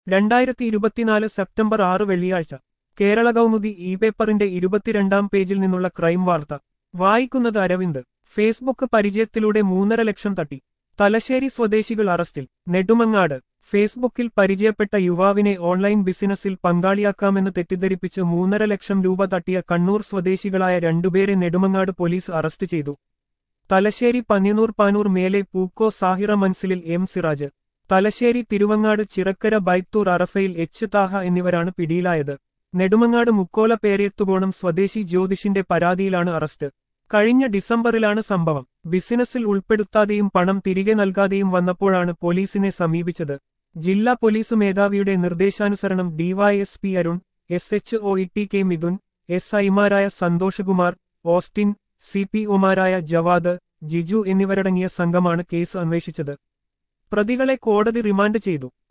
രണ്ടായിരത്തി ഇരുപത്തിനാല് സെപ്റ്റംബർ ആറ് വെള്ളിയാഴ്ച കേരള കൗമുദി ഇ പേപ്പറിന്റെ ഇരുപത്തിരണ്ടാം പേജിൽ നിന്നുള്ള ക്രൈം വാർത്ത വായിക്കുന്നത് അരവിന്ദ് ഫേസ്ബുക്ക് പരിചയത്തിലൂടെ മൂന്നര ലക്ഷം തട്ടി തലശ്ശേരി സ്വദേശികൾ അറസ്റ്റിൽ നെടുമങ്ങാട് ഫേസ്ബുക്കിൽ പരിചയപ്പെട്ട യുവാവിനെ ഓൺലൈൻ ബിസിനസ്സിൽ പങ്കാളിയാക്കാമെന്ന് തെറ്റിദ്ധരിപ്പിച്ച് മൂന്നര ലക്ഷം രൂപ തട്ടിയ കണ്ണൂർ സ്വദേശികളായ രണ്ടുപേരെ നെടുമങ്ങാട് പോലീസ് അറസ്റ്റ് ചെയ്തു തലശ്ശേരി പന്നിനൂർ പാനൂർ മേലെ പൂക്കോ സാഹിറ മൻസിലിൽ എം സിറാജ് തലശ്ശേരി തിരുവങ്ങാട് ചിറക്കര ബൈത്തൂർ അറഫയിൽ എച്ച് താഹ എന്നിവരാണ് പിടിയിലായത് നെടുമങ്ങാട് മുക്കോല പേരേത്തുകോണം സ്വദേശി ജ്യോതിഷിന്റെ പരാതിയിലാണ് അറസ്റ്റ് കഴിഞ്ഞ ഡിസംബറിലാണ് സംഭവം ബിസിനസ്സിൽ ഉൾപ്പെടുത്താതെയും പണം തിരികെ നൽകാതെയും വന്നപ്പോഴാണ് പോലീസിനെ സമീപിച്ചത് ജില്ലാ പോലീസ് മേധാവിയുടെ നിർദ്ദേശാനുസരണം DYSP Arun S H O E T K Mithun S ഐമാരായ സന്തോഷകുമാർ ഓസ്റ്റിൻ സി പി ഒമാരായ ജവാദ് ജിജു എന്നിവരടങ്ങിയ സംഘമാണ് കേസ് അന്വേഷിച്ചത് പ്രതികളെ കോടതി റിമാൻഡ് ചെയ്തു